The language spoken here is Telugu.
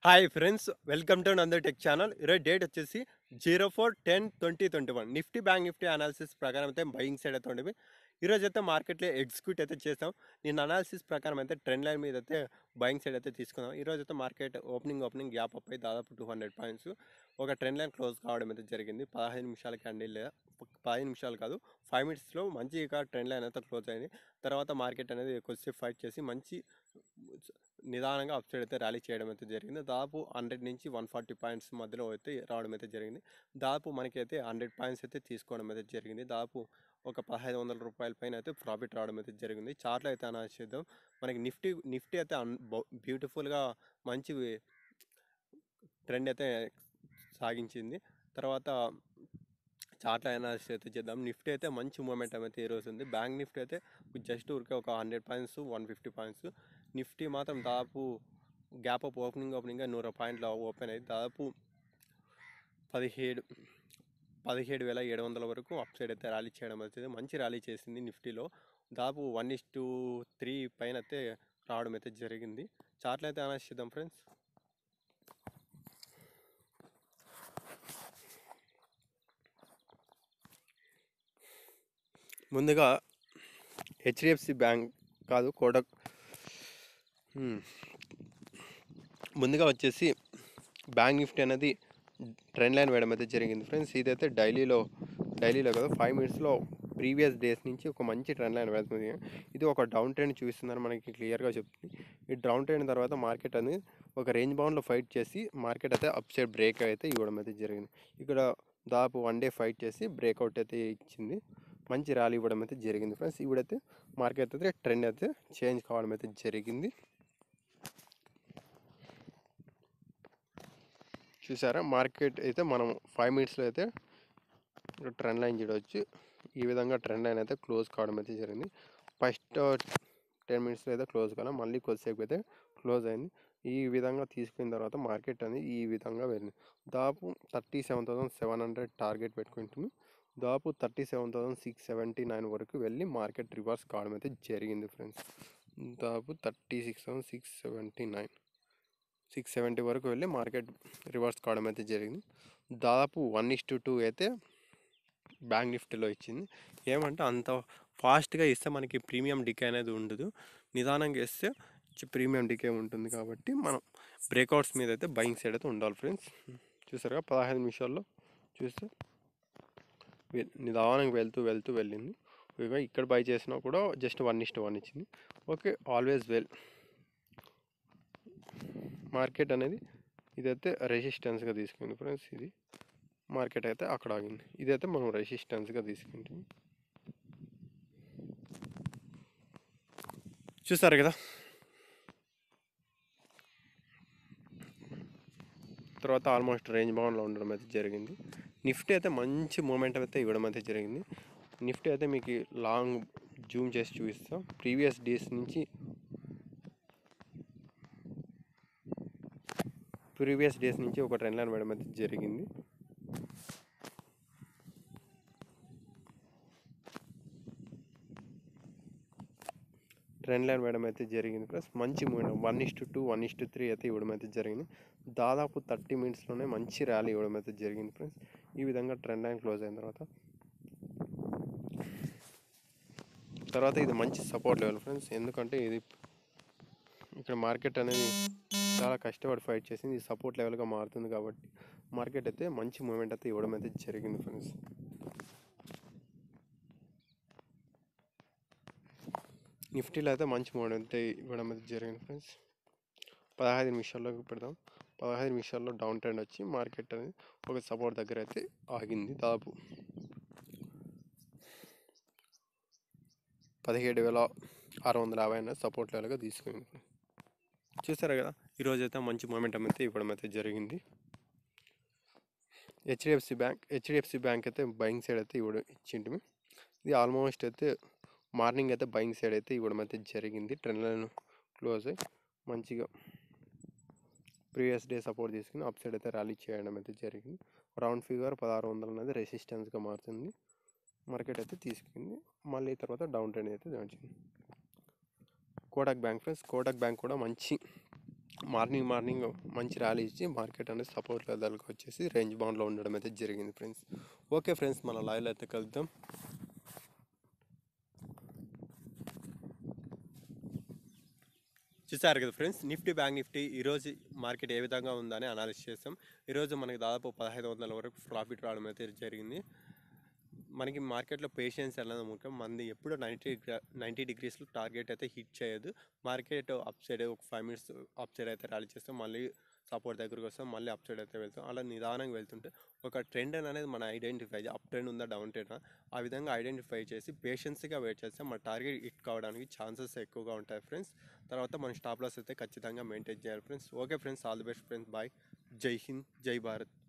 Hi friends welcome to Nandar tech channel ఈరోజు డేట్ వచ్చేసి zero four ten twenty twenty one Nifty bank Nifty analysis ప్రకారం అయితే బయింగ్ సైడ్ అయితే ఉండేవి ఈరోజు అయితే మార్కెట్లో ఎగ్జిక్యూట్ అయితే చేస్తాం నేను అనాలిసిస్ ప్రకారం అయితే ట్రెండ్ లైన్ మీద అయితే బయింగ్ సైడ్ అయితే తీసుకుందాం ఈరోజు అయితే market opening opening gap up అయి దాదాపు టూ హండ్రెడ్ పాయింట్స్ ఒక ట్రెండ్ లైన్ క్లోజ్ కావడం అయితే జరిగింది పదహైదు నిమిషాల క్యాండిల్ పదిహేను నిమిషాలు కాదు ఫైవ్ మినిట్స్లో మంచిగా ట్రెండ్ లైన్ అయితే క్లోజ్ అయింది తర్వాత మార్కెట్ అనేది కొద్దిసేపు ఫైట్ చేసి మంచి నిదానంగా అప్ సైడ్ అయితే ర్యాలీ చేయడం అయితే జరిగింది దాదాపు హండ్రెడ్ నుంచి వన్ ఫార్టీ పాయింట్స్ మధ్యలో అయితే రావడం అయితే జరిగింది దాదాపు మనకైతే హండ్రెడ్ పాయింట్స్ అయితే తీసుకోవడం అయితే జరిగింది దాదాపు ఒక పదహైదు వందల రూపాయల పైన అయితే ప్రాఫిట్ రావడం అయితే జరిగింది చార్ట్లో అయితే అనాలిసిస్ చేద్దాం మనకి నిఫ్టీ నిఫ్టీ అయితే అన్ బ్యూటిఫుల్గా మంచి ట్రెండ్ అయితే సాగించింది తర్వాత చార్ట్ అనాలిసిస్ అయితే చేద్దాం నిఫ్టీ అయితే మంచి మూమెంట్ అయితే ఈ రోజు ఉంది బ్యాంక్ నిఫ్టీ అయితే జస్ట్ ఊరికే ఒక hundred points one fifty points Nifty మాత్రం దాదాపు గ్యాప్ అప్ ఓపెనింగ్ ఓపెనింగ్గా నూరు పాయింట్లు ఓపెన్ అయ్యి దాదాపు పదిహేడు పదిహేడు వేల ఏడు వందల వరకు అప్ సైడ్ అయితే ర్యాలీ చేయడం అవుతుంది మంచి ర్యాలీ చేసింది నిఫ్టీలో దాదాపు వన్ ఇస్ టూ త్రీ పైన అయితే రావడం అయితే జరిగింది చార్ట్లు అయితే అనాలిసిస్ చేద్దాం ఫ్రెండ్స్ ముందుగా హెచ్డిఎఫ్సి బ్యాంక్ కాదు కోటక్ హ్మ్. ముందుగా వచ్చేసి బ్యాంక్ నిఫ్టీ అనేది ట్రెండ్ లైన్ వేయడం అయితే జరిగింది ఫ్రెండ్స్ ఇదైతే డైలీలో డైలీలో కదా ఫైవ్ మినిట్స్లో ప్రీవియస్ డేస్ నుంచి ఒక మంచి ట్రెండ్ లైన్ వెళ్తుంది ఇది ఒక డౌన్ ట్రెండ్ చూపిస్తుందని మనకి క్లియర్గా చెప్తుంది ఈ డౌన్ ట్రెండ్ తర్వాత మార్కెట్ అనేది ఒక రేంజ్ బౌండ్లో ఫైట్ చేసి మార్కెట్ అయితే అప్ సైడ్ బ్రేక్ అయితే ఇవ్వడం అయితే జరిగింది ఇక్కడ దాదాపు వన్ డే ఫైట్ చేసి బ్రేక్అవుట్ అయితే ఇచ్చింది మంచి ర్యాలీ ఇవ్వడం అయితే జరిగింది ఫ్రెండ్స్ ఇప్పుడైతే మార్కెట్ అయితే ట్రెండ్ అయితే చేంజ్ కావడం అయితే జరిగింది చూసారా మార్కెట్ అయితే మనం ఫైవ్ మినిట్స్లో అయితే ట్రెండ్ లైన్ చూడవచ్చు ఈ విధంగా ట్రెండ్ లైన్ అయితే క్లోజ్ కావడం అయితే జరిగింది ఫస్ట్ టెన్ మినిట్స్లో అయితే క్లోజ్ కాలం మళ్ళీ కొద్దిసేపు అయితే క్లోజ్ అయింది ఈ విధంగా తీసుకున్న తర్వాత మార్కెట్ అనేది ఈ విధంగా వెళ్ళింది దాదాపు thirty seven thousand seven hundred target పెట్టుకుంటుంది దాదాపు thirty seven thousand six seventy nine వరకు వెళ్ళి మార్కెట్ రివర్స్ కావడం అయితే జరిగింది ఫ్రెండ్స్ దాదాపు thirty six thousand six seventy nine six seventy వరకు వెళ్ళి మార్కెట్ రివర్స్ కావడం అయితే జరిగింది దాదాపు వన్ ఇస్ టు టూ అయితే బ్యాంక్ నిఫ్టీలో ఇచ్చింది ఏమంటే అంత ఫాస్ట్గా ఇస్తే మనకి ప్రీమియం డికే అనేది ఉండదు నిదానంగా ఇస్తే ప్రీమియం డికే ఉంటుంది కాబట్టి మనం బ్రేక్అవుట్స్ మీద అయితే బయింగ్ సైడ్ అయితే ఉండాలి ఫ్రెండ్స్ చూసారుగా పదహైదు నిమిషాల్లో చూస్తే వె- నిదానంగా వెళ్తూ వెళ్తూ వెళ్ళింది ఇక ఇక్కడ బై చేసినా కూడా జస్ట్ వన్ ఇస్ట్ వన్ ఇచ్చింది ఓకే ఆల్వేస్ వెల్ మార్కెట్ అనేది ఇదైతే రెసిస్టెన్స్గా తీసుకుంది ఫ్రెండ్స్ ఇది మార్కెట్ అయితే అక్కడ ఆగింది ఇదైతే మనం రెసిస్టెన్స్గా తీసుకుంటాం చూసారు కదా తర్వాత ఆల్మోస్ట్ రేంజ్ బౌండ్లో ఉండడం అయితే జరిగింది నిఫ్టీ అయితే మంచి మూమెంట్ అయితే ఇవ్వడం అయితే జరిగింది నిఫ్టీ అయితే మీకు లాంగ్ జూమ్ చేసి చూపిస్తాం ప్రీవియస్ డేస్ నుంచి ప్రీవియస్ డేస్ నుంచి ఒక ట్రెండ్ లైన్ వేయడం అయితే జరిగింది ట్రెండ్ లైన్ వేయడం అయితే జరిగింది ప్లస్ మంచి moment one is to two one is to three అయితే ఇవ్వడం అయితే జరిగింది దాదాపు థర్టీ మినిట్స్లోనే మంచి ర్యాలీ ఇవ్వడం అయితే జరిగింది ఫ్రెండ్స్ ఈ విధంగా ట్రెండ్ లైన్ క్లోజ్ అయిన తర్వాత తర్వాత ఇది మంచి సపోర్ట్ లెవెల్ ఫ్రెండ్స్ ఎందుకంటే ఇది ఇక్కడ మార్కెట్ అనేది చాలా కష్టపడి ఫైట్ చేసింది ఇది సపోర్ట్ లెవెల్గా మారుతుంది కాబట్టి మార్కెట్ అయితే మంచి మూమెంట్ అయితే ఇవ్వడం అయితే జరిగింది ఫ్రెండ్స్ నిఫ్టీలో అయితే మంచి మూమెంట్ అయితే ఇవ్వడం అయితే జరిగింది ఫ్రెండ్స్ పదహైదు నిమిషాల్లోకి పెడదాం పదహైదు నిమిషాల్లో డౌన్ ట్రెండ్ వచ్చి మార్కెట్ అనేది ఒక సపోర్ట్ దగ్గర అయితే ఆగింది దాదాపు పదిహేడు వేల ఆరు వందల యాభై అనేది సపోర్ట్ లెవెల్గా తీసుకుంది చూసారు కదా ఈరోజు అయితే మంచి మూమెంట్ అయితే ఇవ్వడం అయితే జరిగింది హెచ్డిఎఫ్సి బ్యాంక్ హెచ్డిఎఫ్సి బ్యాంక్ అయితే బయింగ్ సైడ్ అయితే ఇవ్వడం ఇచ్చింటిమి ఇది ఆల్మోస్ట్ అయితే మార్నింగ్ అయితే బయింగ్ సైడ్ అయితే ఇవ్వడం అయితే జరిగింది ట్రెండ్ లైన్ క్లోజ్ అయ్యి మంచిగా ప్రీవియస్ డే సపోర్ట్ తీసుకుని అప్ సైడ్ అయితే ర్యాలీ చేయడం అయితే జరిగింది రౌండ్ ఫిగర్ పదహారు వందలు అనేది రెసిస్టెన్స్గా మారుతుంది మార్కెట్ అయితే తీసుకుంది మళ్ళీ తర్వాత డౌన్ ట్రెండ్ అయితే వచ్చింది Kotak bank friends Kotak bank కూడా మంచి మార్నింగ్ మార్నింగ్ మంచి ర్యాలీ ఇచ్చి మార్కెట్ అనేది సపోర్ట్ లెవెల్కి వచ్చేసి రేంజ్ బౌండ్లో ఉండడం అయితే జరిగింది ఫ్రెండ్స్ ఓకే ఫ్రెండ్స్ మన లైవ్లో అయితే కలుద్దాం చూసారు కదా ఫ్రెండ్స్ నిఫ్టీ బ్యాంక్ నిఫ్టీ ఈరోజు మార్కెట్ ఏ విధంగా ఉందని అనాలిసిస్ చేస్తాం ఈరోజు మనకి దాదాపు పదహైదు వందల వరకు ప్రాఫిట్ రావడం అయితే జరిగింది మనకి మార్కెట్లో పేషెన్స్ అనేది ముఖ్యం మంది ఎప్పుడు నైంటీ నైంటీ డిగ్రీస్లో టార్గెట్ అయితే హిట్ చేయదు మార్కెట్ అప్ సైడ్ ఒక ఫైవ్ మినిట్స్ అప్ సైడ్ అయితే ర్యాలీ చేస్తాం మళ్ళీ సపోర్ట్ దగ్గరకు వస్తాం మళ్ళీ అప్ సైడ్ అయితే వెళ్తాం అలా నిదానంగా వెళ్తుంటే ఒక ట్రెండ్ అనేది మనం ఐడెంటిఫై అప్ ట్రెండ్ ఉందా డౌన్ ట్రెండ్ ఆ విధంగా ఐడెంటిఫై చేసి పేషెన్స్గా వెయిట్ చేస్తే మన టార్గెట్ హిట్ కావడానికి ఛాన్సెస్ ఎక్కువగా ఉంటాయి ఫ్రెండ్స్ తర్వాత మన స్టాప్ లాస్ అయితే ఖచ్చితంగా మెయింటైన్ చేయాలి friends okay friends all the best friends bye జై హింద్ జై భారత్